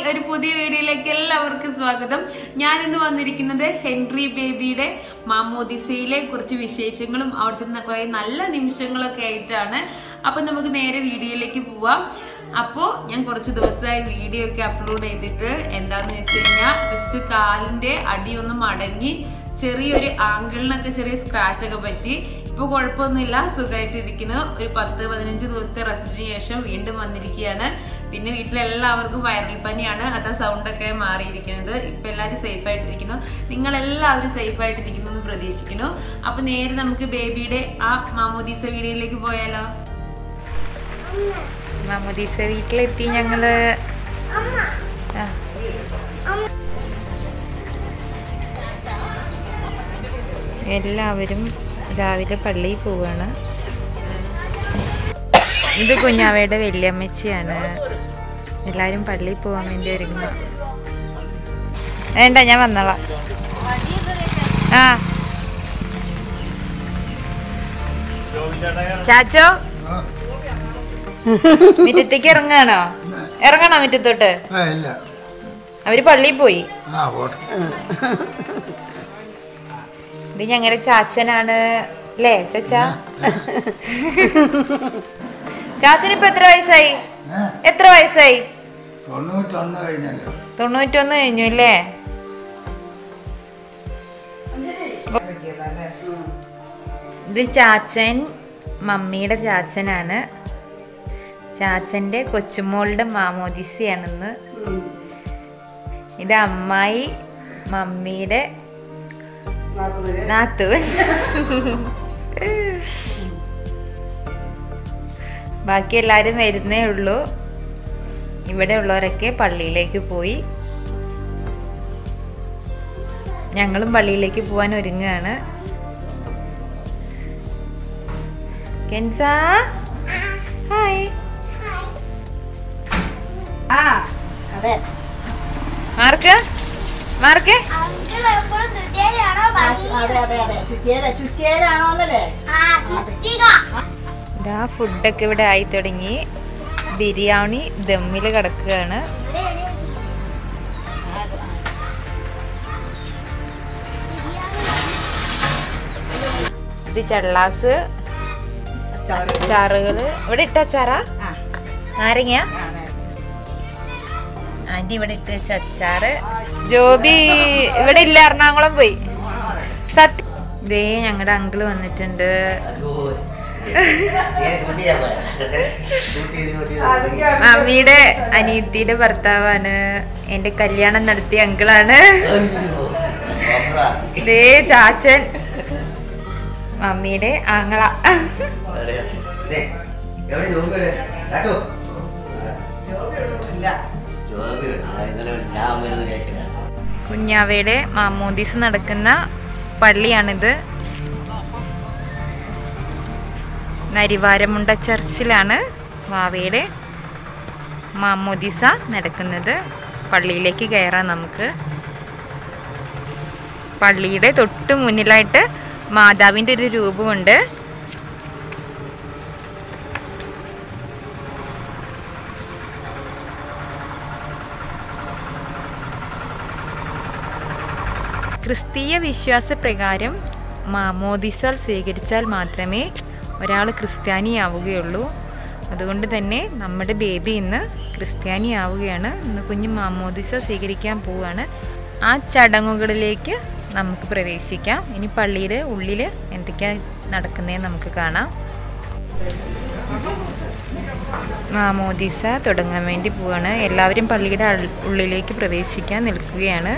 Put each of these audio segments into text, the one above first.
ഒരു പുതിയ വീഡിയോയിലേക്ക് എല്ലാവർക്കും സ്വാഗതം ഞാൻ ഇന്ന് വന്നിരിക്കുന്നത് ഹെൻറി ബേബിയുടെ മാമോദിസയിലെ കുറച്ച് വിശേഷങ്ങളും അവിടുത്തെ ന- കുറെ നല്ല നിമിഷങ്ങളൊക്കെ ആയിട്ടാണ് അപ്പൊ നമുക്ക് നേരെ വീഡിയോയിലേക്ക് പോവാം അപ്പോ ഞാൻ കുറച്ച് ദിവസമായി വീഡിയോ ഒക്കെ അപ്ലോഡ് ചെയ്തിട്ട് എന്താന്ന് വെച്ച് കഴിഞ്ഞാൽ ജസ്റ്റ് കാലിന്റെ അടിയൊന്ന് മടങ്ങി ചെറിയൊരു ആങ്കിളിനൊക്കെ ചെറിയ സ്ക്രാച്ച് ഒക്കെ പറ്റി ഇപ്പൊ കുഴപ്പമൊന്നുമില്ല സുഖമായിട്ടിരിക്കുന്നു ഒരു പത്ത് പതിനഞ്ച് ദിവസത്തെ റെസ്റ്റിന് ശേഷം വീണ്ടും വന്നിരിക്കുകയാണ് പിന്നെ വീട്ടിലെല്ലാവർക്കും വൈറൽ പനിയാണ് അതാ സൗണ്ട് ഒക്കെ മാറിയിരിക്കുന്നത് ഇപ്പൊ എല്ലാവരും സേഫ് ആയിട്ടിരിക്കുന്നു നിങ്ങൾ എല്ലാവരും സേഫ് ആയിട്ടിരിക്കുന്നു എന്ന് പ്രതീക്ഷിക്കുന്നു അപ്പൊ നേരെ നമുക്ക് ബേബിയുടെ ആ മാമോദീസ വീഡിയോയിലേക്ക് പോയാലോ മാമോദീസ വീട്ടിലെത്തി ഞങ്ങള് ആ. എല്ലാവരും രാവിലെ പള്ളിയിൽ പോവാണ് ഇത് കുഞ്ഞാവയുടെ വല്യമ്മച്ചിയാണ് എല്ലാവരും പള്ളിയിൽ പോകാൻ വേണ്ടി ഒരുങ്ങുക വേണ്ട ഞാൻ വന്നോളാം ആ ചാച്ചോ മുറ്റത്തേക്ക് ഇറങ്ങാണോ ഇറങ്ങണോ മുറ്റത്തോട്ട് ആ ഇല്ല അവര് പള്ളിയിൽ പോയി ആ പോട്ടെ ഇത് ഞങ്ങളുടെ ചാച്ചനാണ് അല്ലേ ചച്ച ചാച്ചന് ഇപ്പൊ എത്ര വയസ്സായി ഏ? എത്ര വയസ്സായി തൊണ്ണൂറ്റൊന്ന് കഴിഞ്ഞല്ലോ തൊണ്ണൂറ്റൊന്ന് കഴിഞ്ഞു അല്ലേ ഇത് ചാച്ചൻ മമ്മിയുടെ ചാച്ചനാണ് ചാച്ചന്റെ കൊച്ചുമോളുടെ മാമോദിസയാണെന്ന് ഇത് അമ്മായി മമ്മിയുടെ നാത്തൂൻ ബാക്കി എല്ലാരും വരുന്നേ ഉള്ളൂ ഇവിടെ ഉള്ളവരൊക്കെ പള്ളിയിലേക്ക് പോയി ഞങ്ങളും പള്ളിയിലേക്ക് പോവാൻ ഒരുങ്ങുകയാണ് കെൻസ ഹായ് ആ അതെ മാർക്ക് മാർക്ക് അങ്കിൾ എപ്പോഴും തുറ്റിയാലാണോ ആ, അതെ അതെ അതെ ചുറ്റിയേല ചുറ്റിയേലാണോന്നല്ലേ ആ ചുറ്റിക ഇതാ ഫുഡൊക്കെ ഇവിടെ ആയി തുടങ്ങി ബിരിയാണി ദമ്മിൽ കിടക്കുകയാണ് ഇവിടെ എവിടെ? ഇത് ചള്ളാസ് അച്ചാറ് അച്ചാറുകള് ഇവിടെ ഇട്ട അച്ചാറാ ആ നാരങ്ങ ആ, അതെ. ആന്റി ഇവിടെ ഇട്ട് വെച്ച അച്ചാറ് ജോബി ഇവിടെ ഇല്ല എറണാകുളം പോയി സത്യം ദേ ഞങ്ങളുടെ അങ്കിള് വന്നിട്ടുണ്ട് മമ്മിയുടെ അനിയത്തിയുടെ ഭർത്താവാണ് എന്റെ കല്യാണം നടത്തിയ അങ്കിളാണ് ദേ ചാച്ചൻ മമ്മിയുടെ ആങ്ങള കുഞ്ഞാവയുടെ മാമോദീസ് നടക്കുന്ന പള്ളിയാണിത് നരിവാരമുണ്ട ചർച്ചിലാണ് വാവയുടെ മാമോദീസ നടക്കുന്നത് പള്ളിയിലേക്ക് കയറാം നമുക്ക് പള്ളിയുടെ തൊട്ട് മുന്നിലായിട്ട് മാതാവിൻ്റെ ഒരു രൂപമുണ്ട് ക്രിസ്തീയ വിശ്വാസപ്രകാരം മാമോദിസ സ്വീകരിച്ചാൽ മാത്രമേ ഒരാൾ ക്രിസ്ത്യാനിയാവുകയുള്ളൂ അതുകൊണ്ട് തന്നെ നമ്മുടെ ബേബി ഇന്ന് ക്രിസ്ത്യാനിയാവുകയാണ് ഇന്ന് കുഞ്ഞ് മാമോദിസ സ്വീകരിക്കാൻ പോവുകയാണ് ആ ചടങ്ങുകളിലേക്ക് നമുക്ക് പ്രവേശിക്കാം ഇനി പള്ളിയുടെ ഉള്ളിൽ എന്തൊക്കെയാണ് നടക്കുന്നതെന്ന് നമുക്ക് കാണാം മാമോദിസ തുടങ്ങാൻ വേണ്ടി പോവാണ് എല്ലാവരും പള്ളിയുടെ അൾ- ഉള്ളിലേക്ക് പ്രവേശിക്കാൻ നിൽക്കുകയാണ്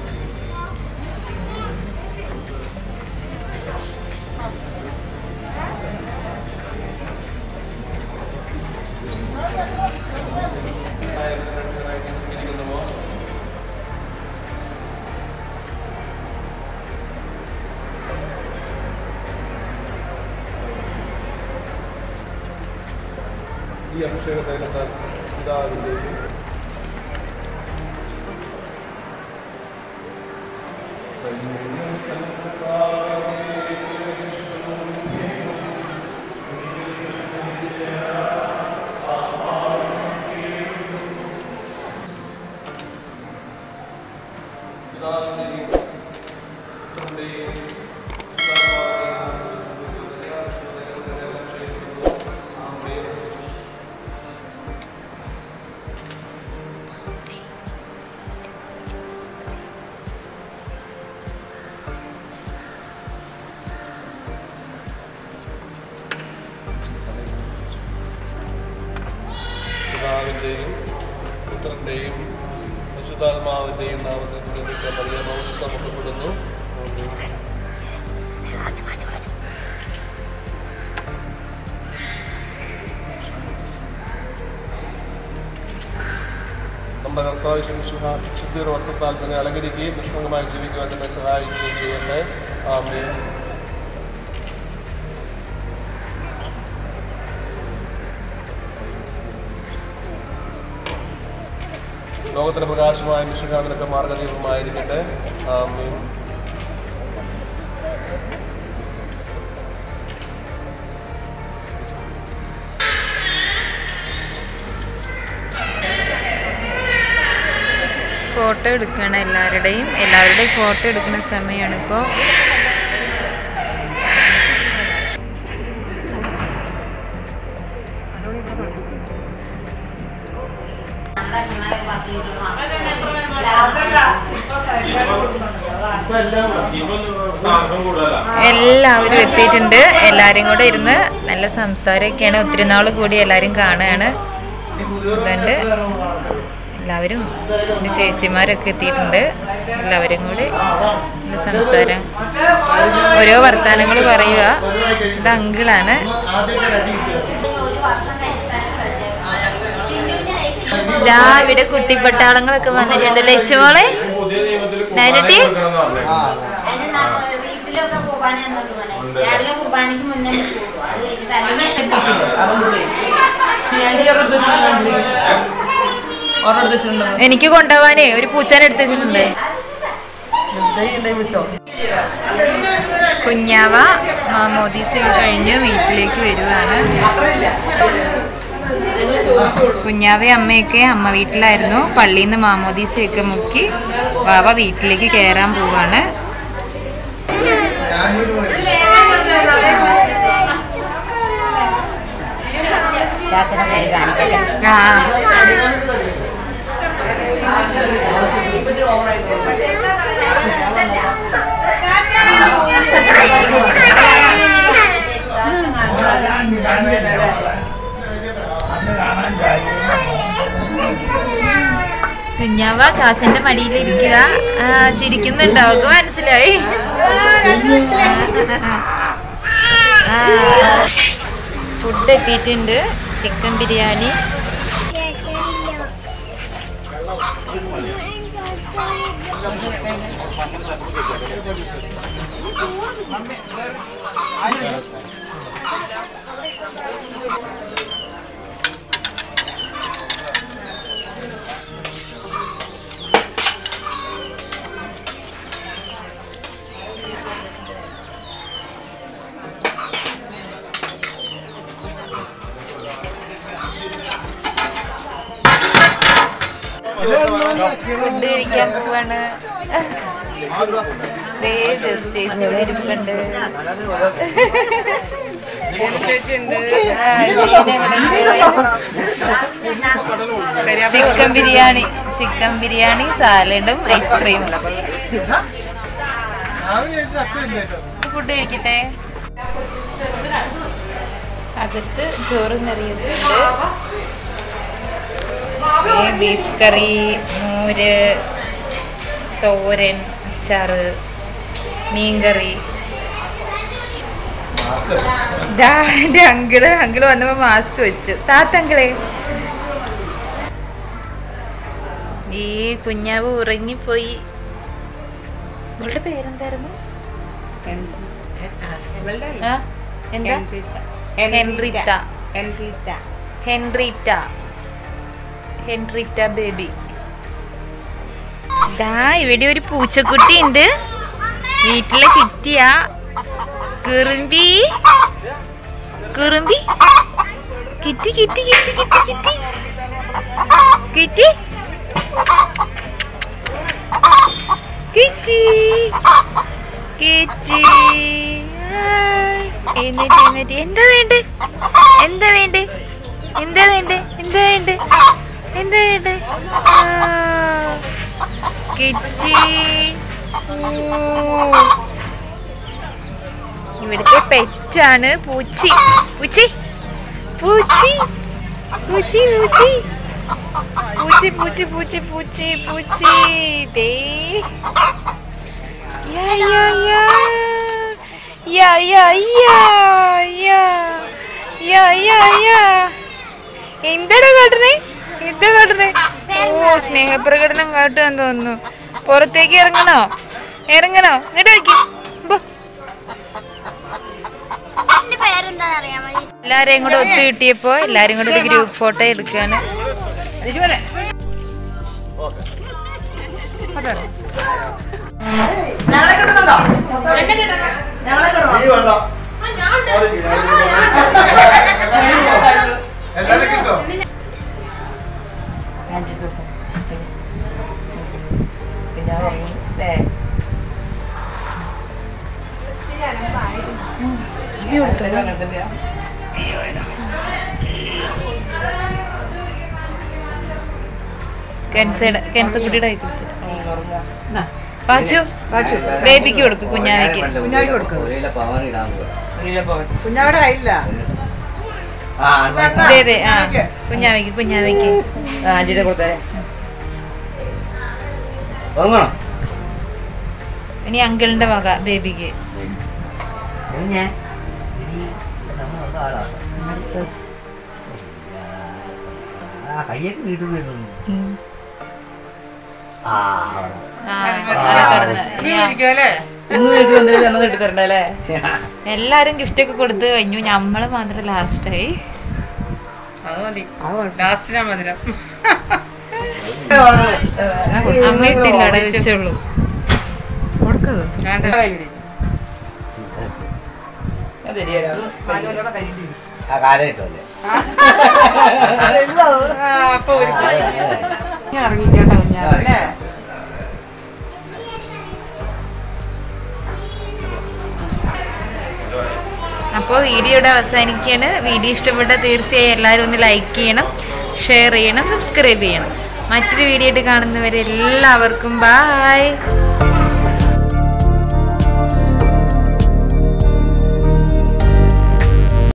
ഈ അഭിഷേക തൈലത്താൽ പിതാവിൻ്റെയും പിതാവിൻ്റെയും പുത്രൻ്റെയും പരിശുദ്ധാത്മാവിൻ്റെയും നാമത്തിൽ നിമിത്തം മറിയാമാവ് സമർപ്പിക്കപ്പെടുന്നു ആമേൻ. നമ്മുടെ കർത്താവ് ശുദ്ധിയുടെ വസ്ത്രത്താൽ തന്നെ അലങ്കരിക്കുകയും നിഷ്കളങ്കമായി ജീവിക്കുവാൻ തന്നെ സഹായിക്കുകയും ചെയ്യട്ടെ ആമേൻ ലോകത്തിന്റെ പ്രകാശമായ മിശുകാന്തനൊക്കെ മാർഗദീപമായിരിക്കട്ടെ ആമേൻ ഫോട്ടോ എടുക്കണം എല്ലാവരുടെയും എല്ലാവരുടെയും ഫോട്ടോ എടുക്കുന്ന സമയമാണ് ഇപ്പോൾ എല്ലാവരും എത്തിയിട്ടുണ്ട് എല്ലാവരും കൂടെ ഇരുന്ന് നല്ല സംസാരമൊക്കെയാണ് ഒത്തിരി നാൾ കൂടി എല്ലാവരും കാണുകയാണ് അതുകൊണ്ട് എല്ലാവരും എൻ്റെ ചേച്ചിമാരൊക്കെ എത്തിയിട്ടുണ്ട് എല്ലാവരും കൂടി നല്ല സംസാരം ഓരോ വർത്തമാനങ്ങൾ പറയുക ഇത് അങ്കിളാണ് ദാ ഇവിടെ കുട്ടിപ്പട്ടാളങ്ങളൊക്കെ വന്നിട്ടുണ്ട് ലച്ചുമോളെ നൈനട്ടി അതിന് നമ്മ- വീട്ടിലൊക്കെ കുർബാനയൊന്നും പോലെ രാവിലെ കുർബാനയ്ക്ക് മുന്നേ പോകും അത് വെച്ചിട്ട് അല്ലെങ്കിൽ എനിക്ക് കൊണ്ടുപോവാനേ ഒരു പൂച്ചാനെ എടുത്ത് വെച്ചിട്ടുണ്ട് കുഞ്ഞാവ മാമോദീസ കഴിഞ്ഞ് വീട്ടിലേക്ക് വരുവാണ് കുഞ്ഞാവയും അമ്മയൊക്കെ അമ്മ വീട്ടിലായിരുന്നു പള്ളിയിൽ നിന്ന് മാമോദീസയൊക്കെ മുക്കി വാവ വീട്ടിലേക്ക് കയറാൻ പോവാണ് ചാച്ചനെ കൂടി കാണിക്കട്ടെ ആ കുഞ്ഞാവ ചാച്ചന്റെ മടിയിൽ ഇരിക്കുക ആ ചിരിക്കുന്നുണ്ടോ അവക്ക് മനസ്സിലായി ഫുഡ് എത്തിയിട്ടുണ്ട് ചിക്കൻ ബിരിയാണി ഫുഡ് കഴിക്കാൻ പോവാണ് ദേ ജസ്റ്റ് ചേച്ചി ഇവിടെ ഇരിപ്പുണ്ട് ആ, ജീന ഇവിടെ ഉണ്ട്. ചിക്കൻ ബിരിയാണി ചിക്കൻ ബിരിയാണി സാലഡും ഐസ്ക്രീമും ഫുഡ് കഴിക്കട്ടെ അകത്ത് ചോറും കറിയൊക്കെ ഉണ്ട് ഏ, ബീഫ് കറി മോര് തോരൻ അച്ചാറ് മീൻകറി ദാ എൻ്റെ അങ്കിള് അങ്കിള് വന്നപ്പോ മാസ്ക് വെച്ചു താത്തങ്കിളെ ഈ കുഞ്ഞാവ് ഉറങ്ങിപ്പോയി ഇവളുടെ പേരെന്തായിരുന്നു ആ? എന്താ ഹെൻറിറ്റ ഹെൻറിറ്റ ഹെൻറിറ്റ ബേബി ദാ ഇവിടെ ഒരു പൂച്ചക്കുട്ടി ഉണ്ട് വീട്ടിലെ കിറ്റിയ കുറുമ്പി കുറുമ്പി kitty kitty kitty kitty kitty kitty kitty kitty hi. എഴുന്നേറ്റ് എഴുന്നേറ്റ് എന്താ വേണ്ടേ എന്താ വേണ്ടേ എന്താ വേണ്ടേ എന്താ വേണ്ടേ എന്താ വേണ്ടേ ആ, കിച്ചി ഓ. ഇവിടുത്തെ പെറ്റ് ക്യൂട്ട് ആണ് പൂച്ചി പൂച്ചി പൂച്ചി പൂച്ചി പൂച്ചി പൂച്ചി പൂച്ചി പൂച്ചി പൂച്ചി പൂച്ചി ദേ യാ യാ യാ യാ യാ യാ യാ യാ യാ യാ എന്താണ് കാട്ടുന്നേ എന്താ കാട്ടുന്നേ ഓ സ്നേഹപ്രകടനം കാട്ടുകാൻ തോന്നുന്നു പുറത്തേക്ക് ഇറങ്ങണോ ഇറങ്ങണോ ഇങ്ങോട്ട് വയ്ക്കും എന്റെ പേരെന്താന്ന് അറിയാമോ ചേച്ചി? എല്ലാരെയും കൂടെ ഒത്തു കിട്ടിയപ്പോ എല്ലാരും കൂടെ ഒരു ഗ്രൂപ്പ് ഫോട്ടോ എടുക്കാണ് കെൻസയുടെ കെൻസക്കുട്ടിയുടെ കൈ കൊടുത്തു പാച്ചു ബേബിക്ക് കൊടുക്കും കുഞ്ഞാവയ്ക്ക് കുഞ്ഞാവി കൊടുക്കും കുഞ്ഞാവിടെ കയ്യില്ല അതെ അതെ ആ കുഞ്ഞാവയ്ക്ക് കുഞ്ഞാവയ്ക്ക് ആന്റിയുടെ കൊടുത്തേ ഇനി അങ്കിളിന്റെ വക ബേബിക്ക് കയ്യൊക്കെ നീട്ടു തരുന്നു ആ അവിടെ. ആ, അവിടെ കിടന്ന്. ഇന്ന് നീട്ടി വന്നിട്ട് എന്നെ നീട്ടി തരണ്ടല്ലേ എല്ലാരും ഗിഫ്റ്റ് ഒക്കെ കൊടുത്തു കഴിഞ്ഞു നമ്മള് മാത്രം ലാസ്റ്റായി അത് മതി ലാസ്റ്റിനാ മധുരം അമ്മ ഇട്ടില്ല അവിടെ വെച്ചുള്ളൂ ആ കാലം കിട്ടുമല്ലേ അപ്പൊ ഒരു ഇറങ്ങിക്കോട്ടെ കുഞ്ഞാവല്ലേ അപ്പോൾ വീഡിയോ ഇവിടെ അവസാനിക്കുകയാണ് വീഡിയോ ഇഷ്ടപ്പെട്ട തീർച്ചയായും എല്ലാവരും ഒന്ന് ലൈക്ക് ചെയ്യണം ഷെയർ ചെയ്യണം സബ്സ്ക്രൈബ് ചെയ്യണം മറ്റൊരു വീഡിയോ ആയിട്ട് കാണുന്നവരെ എല്ലാവർക്കും ബായ്